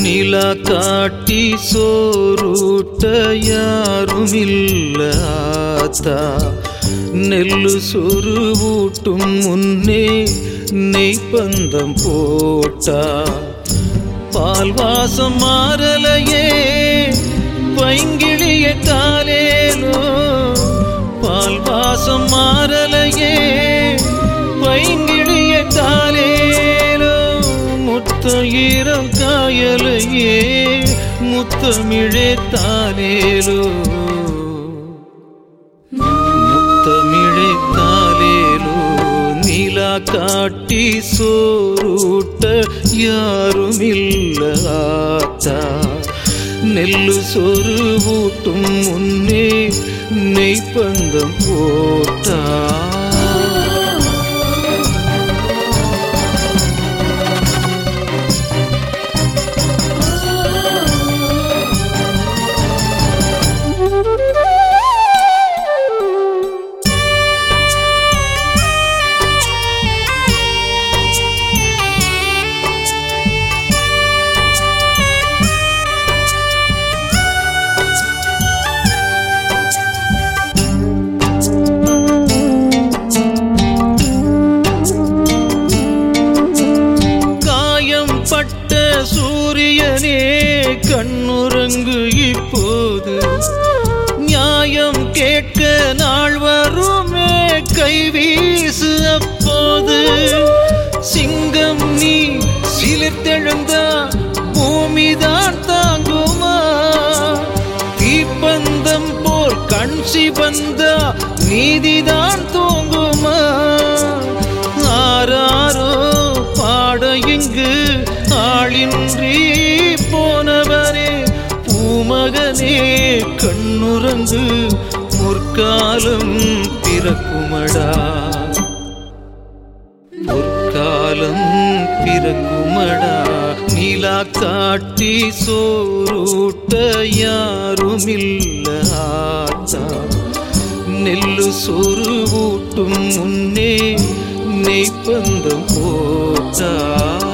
நிலா காட்டி சோறுட்ட யாரும் இல்ல ஆத்தா நெல்லு சொரு ஊட்டும் முன்னே நெய்ப்பந்தம் போட்டா பால் வாசம் மாறலையே பைங்கிழிய காலேலோ பால் வாசம் மாறலையே பைங்கிழிய காலேலோ முத்த ஈரம் காயலையே முத்தமிழே தாலேலோ முத்தமிழே தாலேலோ நிலா காட்டி சோறுட்ட யாரும் இல்ல ஆத்தா நெல்லு சோறு ஊட்டும் முன்னே நெய்ப்பந்தம் போட்டா காயம் பட்ட சூரியனே கண்ணுறங்கு இப்போது நியாயம் கேட்க நாள் வருமே கைவீசு அப்போது சிங்கம் நீ சிலிர்த்தெழுந்தா பூமிதான் தாங்குமா தீப்பந்தம் போல் கண் சிவந்தா நீதிதான் தூங்குமா ஆராரோ பாட இங்கு ஆளின்றி போனவனே பூமகனே கண்ணுறங்கு முற்காலம் பிறக்குமடா பொற்காலம் பிறக்குமடா நிலா காட்டி சோறுட்ட யாரும் இல்ல ஆத்தா நெல்லு சோறு ஊட்டும் முன்னே நெய்ப்பந்தம் போட்டா